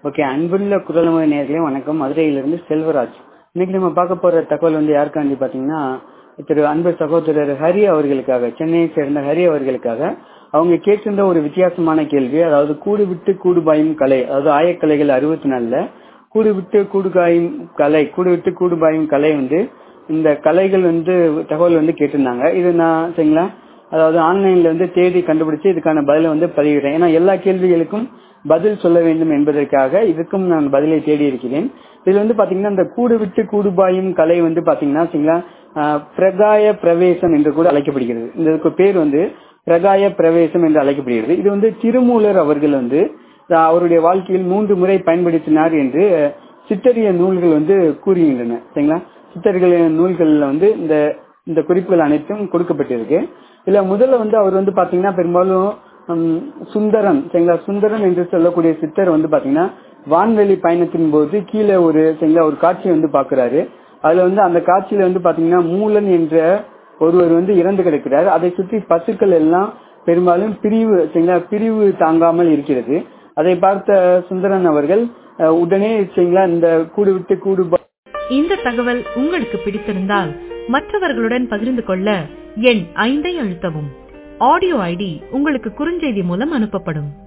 okay அன்புள்ள குரலமை நேர்களே வணக்கம் மதுரையிலிருந்து செல்வராஜ் இன்னைக்கு நம்ம பார்க்க போற தகவல் வந்து யாருக்காண்டி பாத்தீங்கன்னா திரு அன்பு சகோதரர் ஹரி அவர்களுக்காக சென்னையை சேர்ந்த ஹரி அவர்களுக்காக அவங்க கேட்டிருந்த ஒரு வித்தியாசமான கேள்வி அதாவது கூடு விட்டு கூடு பாயும் கலை அதாவது ஆயக்கலைகள் அறுபத்தி நாலுல கூடு விட்டு கூடு காயும் கலை கூடு விட்டு கூடு பாயும் கலை வந்து இந்த கலைகள் வந்து தகவல் வந்து கேட்டிருந்தாங்க இது நான் சரிங்களா அதாவது ஆன்லைன்ல வந்து தேடி கண்டுபிடிச்சு இதுக்கான பதிலை வந்து பதிவிடுறேன் ஏன்னா எல்லா கேள்விகளுக்கும் பதில் சொல்ல வேண்டும் என்பதற்காக இதுக்கும் நான் பதிலை தேடி இருக்கிறேன் இதுல வந்து பாத்தீங்கன்னா இந்த கூடு விட்டு கூடு பாயும் கலை வந்து பாத்தீங்கன்னா சரிங்களா பிரகாய பிரவேசம் என்று கூட அழைக்கப்படுகிறது இந்த பேர் வந்து பிரகாய பிரவேசம் என்று அழைக்கப்படுகிறது இது வந்து திருமூலர் அவர்கள் வந்து அவருடைய வாழ்க்கையில் மூன்று முறை பயன்படுத்தினார் என்று சித்தரிய நூல்கள் வந்து கூறுகின்றன சரிங்களா சித்தர்களின் நூல்கள்ல வந்து இந்த இந்த குறிப்புகள் அனைத்தும் கொடுக்கப்பட்டிருக்கு இதுல முதல்ல வந்து அவர் வந்து பாத்தீங்கன்னா பெரும்பாலும் சுந்தரன் சரிங்களா சுந்தரன் என்று சொல்லக்கூடிய சித்தர் வந்து பாத்தீங்கன்னா வான்வெளி பயணத்தின் போது கீழே ஒரு சரிங்களா ஒரு காட்சியை வந்து பாக்குறாரு அதுல வந்து அந்த காட்சியில வந்து பாத்தீங்கன்னா மூலன் என்ற ஒருவர் வந்து இறந்து கிடக்கிறார் அதை சுற்றி பசுக்கள் எல்லாம் பெரும்பாலும் பிரிவு சரிங்களா பிரிவு தாங்காமல் இருக்கிறது அதை பார்த்த சுந்தரன் அவர்கள் உடனே சரிங்களா இந்த கூடு விட்டு கூடு இந்த தகவல் உங்களுக்கு பிடித்திருந்தால் மற்றவர்களுடன் பகிர்ந்து கொள்ள எண் ஐந்தை அழுத்தவும் ஆடியோ ஐடி உங்களுக்கு குறுஞ்செய்தி மூலம் அனுப்பப்படும்